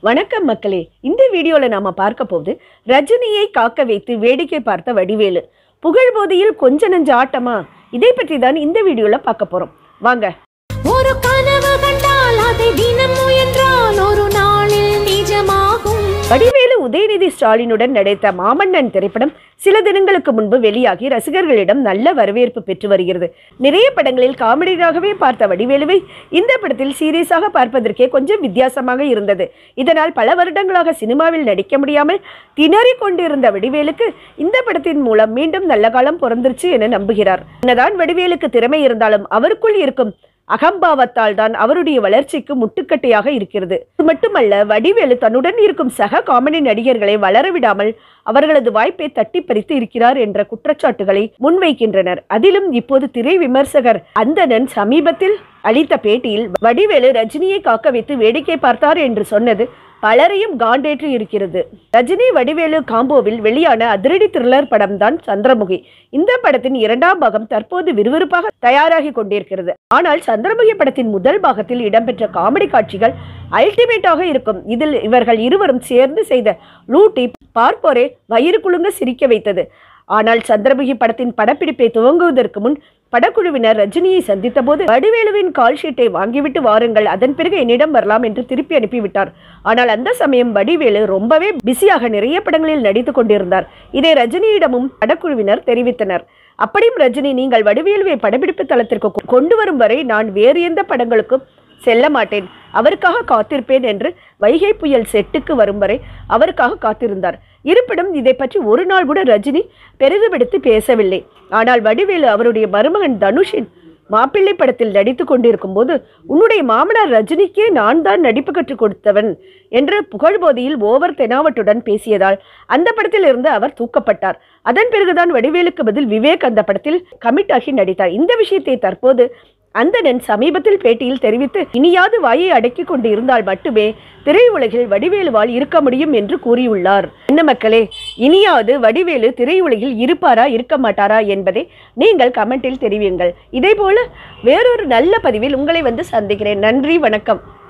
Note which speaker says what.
Speaker 1: வணக்கம் மக்களே இந்த வீடியோல நாம பார்க்க போகுது ரஜினியை காக்க வைத்து வேடிக்கை பார்த்த வடிவேலு புகழ் போதையில் கொஞ்ச நஞ்ச ஆட்டமா இதை பற்றி தான் இந்த வீடியோல பார்க்க போறோம் வாங்க
Speaker 2: ஒரு கனவு கண்டால் அதை தினம் முயன்றால் ஒரு நாளில் நிஜமாகும்
Speaker 1: வடிவேலு உதயநிதி ஸ்டாலினுடன் நடித்த மாமன்னன் திரைப்படம் சில தினங்களுக்கு முன்பு வெளியாகி ரசிகர்களிடம் நல்ல வரவேற்பு பெற்று வருகிறது நிறைய படங்களில் காமெடியாகவே பார்த்த வடிவேலுவை இந்த படத்தில் சீரியஸாக பார்ப்பதற்கே கொஞ்சம் வித்தியாசமாக இருந்தது இதனால் பல வருடங்களாக சினிமாவில் நடிக்க முடியாமல் திணறிக் கொண்டிருந்த வடிவேலுக்கு இந்த படத்தின் மூலம் மீண்டும் நல்ல காலம் பிறந்துருச்சு என நம்புகிறார் என்னதான் வடிவேலுக்கு திறமை இருந்தாலும் அவருக்குள் இருக்கும் அகம்பாவத்தால் தான் அவருடைய வளர்ச்சிக்கு முட்டுக்கட்டையாக இருக்கிறது இது மட்டுமல்ல வடிவேலு தன்னுடன் இருக்கும் சக காமெடி நடிகர்களை வளரவிடாமல் அவர்களது வாய்ப்பை தட்டி பறித்து இருக்கிறார் என்ற குற்றச்சாட்டுகளை முன்வைக்கின்றனர் அதிலும் இப்போது திரை விமர்சகர் அந்தணன் சமீபத்தில் அளித்த பேட்டியில் வடிவேலு ரஜினியை காக்க வைத்து வேடிக்கை பார்த்தார் என்று சொன்னது பலரையும் காண்டேற்றி இருக்கிறது ரஜினி வடிவேலு காம்போவில் வெளியான அதிரடி த்ரில்லர் படம் தான் சந்திரமுகி இந்த படத்தின் இரண்டாம் பாகம் தற்போது விறுவிறுப்பாக தயாராகி கொண்டிருக்கிறது ஆனால் சந்திரமுகி படத்தின் முதல் பாகத்தில் இடம்பெற்ற காமெடி காட்சிகள் அல்டிமேட்டாக இருக்கும் இதில் இவர்கள் இருவரும் சேர்ந்து செய்த லூட்டி பார்ப்போரே வயிறு குலுங்க சிரிக்க வைத்தது ஆனால் சந்திரமுகி படத்தின் படப்பிடிப்பை துவங்குவதற்கு முன் படக்குழுவினர் ரஜினியை சந்தித்த போது வடிவேலுவின் கால் ஷீட்டை வாங்கிவிட்டு வாருங்கள் அதன் பிறகு என்னிடம் வரலாம் என்று திருப்பி அனுப்பிவிட்டார் ஆனால் அந்த சமயம் வடிவேலு ரொம்பவே பிஸியாக நிறைய படங்களில் நடித்துக் கொண்டிருந்தார் இதை ரஜினியிடமும் படக்குழுவினர் தெரிவித்தனர் அப்படியும் ரஜினி நீங்கள் வடிவேலுவை படப்பிடிப்பு தளத்திற்கு கொ- கொண்டு வரும் வரை நான் வேறு எந்த படங்களுக்கும் செல்ல மாட்டேன் அவருக்காக காத்திருப்பேன் என்று வைகை புயல் செட்டுக்கு வரும் வரை அவருக்காக காத்திருந்தார் இருப்பினும் இதை பற்றி ஒரு நாள் கூட ரஜினி பெரிதுபடுத்தி பேசவில்லை ஆனால் வடிவேலு அவருடைய மருமகன் தனுஷின் மாப்பிள்ளை படத்தில் நடித்து கொண்டிருக்கும் போது உன்னுடைய மாமனார் ரஜினிக்கே நான் தான் நடிப்பு கற்றுக் கொடுத்தவன் என்று புகழ்போதியில் ஓவர் தெனாவட்டுடன் பேசியதால் அந்த படத்தில் இருந்து அவர் தூக்கப்பட்டார் அதன் பிறகுதான் வடிவேலுக்கு பதில் விவேக் அந்த படத்தில் கமிட் ஆகி நடித்தார் இந்த விஷயத்தை தற்போது அந்தணன் சமீபத்தில் பேட்டியில் தெரிவித்து இனியாவது வாயை அடக்கிக் கொண்டு இருந்தால் மட்டுமே திரையுலகில் வடிவேலுவால் இருக்க முடியும் என்று கூறியுள்ளார் என்ன மக்களே இனியாவது வடிவேலு திரையுலகில் இருப்பாரா இருக்க மாட்டாரா என்பதை நீங்கள் கமெண்டில் தெரிவியுங்கள் இதே போல வேறொரு நல்ல பதிவில் உங்களை வந்து சந்திக்கிறேன் நன்றி வணக்கம்